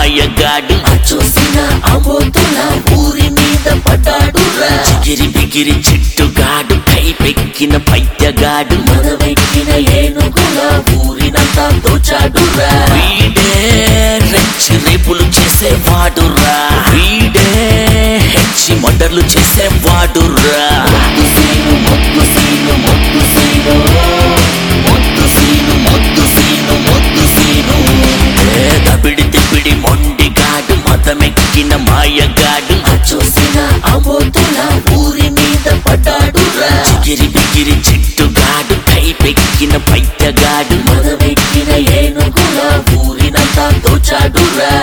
మాయగాడు చూసిన అమోతుల ఊరి మీద పడ్డాడురా చిగిరి బిగిరి చిట్టుగాడు కైపెక్కిన పైత్యగాడు మనమెక్కిన ఏనుగుల ఊరినంతా దోచాడురా వీడే రెచ్చి రేపులు చేసేవాడురా వీడే హెచ్చి మర్డర్లు చేసేవాడురా మొద్దు సీను మొద్దు సీను మొద్దు సీను మొద్దు సీను మొద్దు సీను మొద్దు సీను ఏ దబిడి తిబిడి మొండిగాడు మతమెక్కిన మాయగాడు చూసిన అమోతుల ఊరి మీద పడ్డాడురా చిగిరి బిగిరి చిట్టుగాడు కైపెక్కిన పైత్యగాడు మనమెక్కిన ఏనుగుల ఊరినంతా దోచాడురా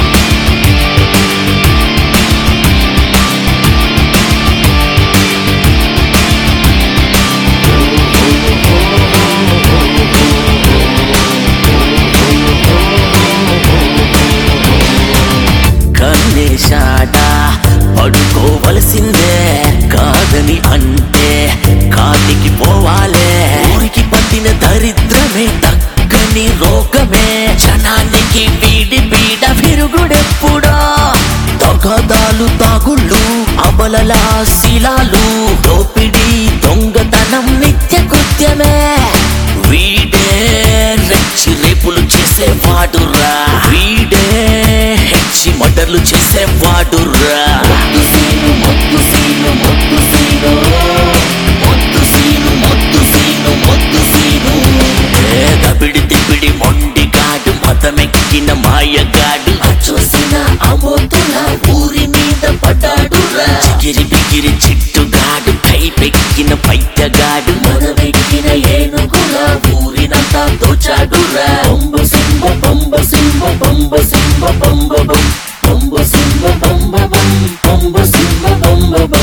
కన్నేశాట పడుకోవలసిందే కాదని అంటే కాటికి పోవాలే ఊరికి పట్టిన దరిద్రమే తగ్గని రోగమే జనానికి వీడి పీడ విరుగుడెప్పుడో తగదాలు తాగుళ్ళు అబలల శిలాలు దోపిడి దొంగతనం నిత్య కృత్యమే వీడే రెచ్చి రేపులు చేసేవాడురా వీడే హెచ్చి మటర్లు చేసేవాడురా మొద్దు సీను మొద్దు సీను మొద్దు సీను మొద్దు సీను మొద్దు సీను మొద్దు సీను ఏ దబిడి తిబిడి మొండిగాడు మతమెక్కిన మాయగాడు చూసిన అమోతుల ఊరి మీద పడ్డాడురా చిగిరి బిగిరి చిట్టుగాడు కైపెక్కిన పైత్యగాడు మనమెక్కిన ఏనుగుల ఊరినంతా దోచాడురా బొంబ సింబ బొంబ సింబ బొంబ సింబ బొంబ బొం బొంబ సింబ బొంబ బొం బొంబ సింబ బొంబ బొం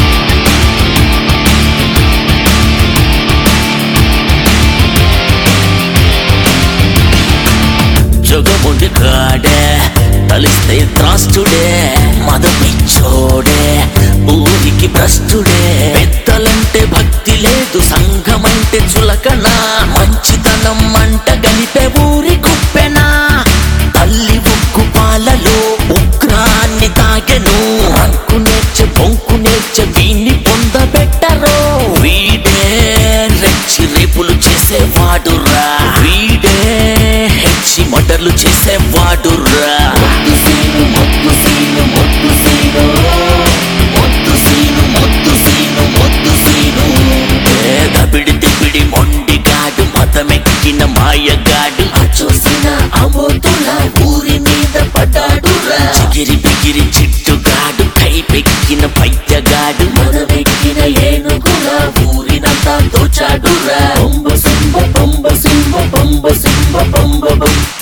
జగముండి కాడే తలిస్తే త్రాస్తుడే మదపిచ్చోడే ఊరికి భ్రష్టుడే పెద్దలంటే భక్తి లేదు సంఘమంటే చులకన మంచితనం మంట గలిపే ఊరి కుప్పెనా తల్లి ఉక్కు పాలలో ఉగ్రాన్ని తాగెను అంకు నేర్చె బొంకు నేర్చె వీణ్ణి పొందబెట్టరు వీడే రెచ్చి రేపులు చేసేవాడురా వీడే హెచ్చి మటర్లు చేసేవాడురా మొద్దు సీను మొద్దు సీను మొద్దు సీను మొద్దు సీను మొద్దు సీను మొద్దు సీను ఏ దబిడి తిబిడి మొండిగాడు మతమెక్కిన మాయగాడు చూసిన అమోతుల ఊరి మీద పడ్డాడురా చిగిరి బిగిరి చిట్టుగాడు కైపెక్కిన పైత్యగాడు మనమెక్కిన ఏనుగుల ఊరినంతా దోచాడురా బొంబ సింబ బొంబ సింబ బొంబ సింబ బొంబ బొం